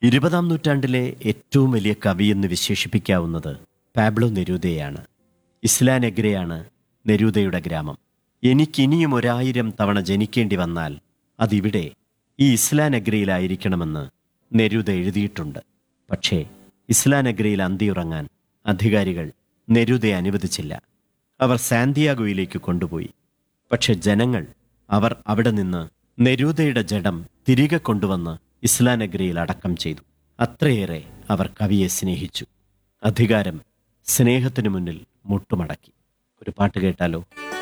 ഇരുപതാം നൂറ്റാണ്ടിലെ ഏറ്റവും വലിയ കവി എന്ന് വിശേഷിപ്പിക്കാവുന്നത് പാബ്ലോ നെരൂദയാണ് ഇസ്ലാനെഗ്രയാണ് നെരൂദയുടെ ഗ്രാമം എനിക്കിനിയും ഒരായിരം തവണ ജനിക്കേണ്ടി വന്നാൽ അതിവിടെ ഈ ഇസ്ലാനഗ്രയിലായിരിക്കണമെന്ന് നെരൂദ എഴുതിയിട്ടുണ്ട് പക്ഷേ ഇസ്ലാനഗ്രയിൽ അന്തിയുറങ്ങാൻ അധികാരികൾ നെരൂദയെ അനുവദിച്ചില്ല അവർ സാന്തിയാഗോയിലേക്ക് കൊണ്ടുപോയി പക്ഷെ ജനങ്ങൾ അവർ അവിടെ നിന്ന് നെരൂദയുടെ ജഡം തിരികെ കൊണ്ടുവന്ന് ഇസ്ലാനഗരിയിൽ അടക്കം ചെയ്തു അത്രയേറെ അവർ കവിയെ സ്നേഹിച്ചു അധികാരം സ്നേഹത്തിനു മുന്നിൽ മുട്ടുമടക്കി ഒരു പാട്ട് കേട്ടാലോ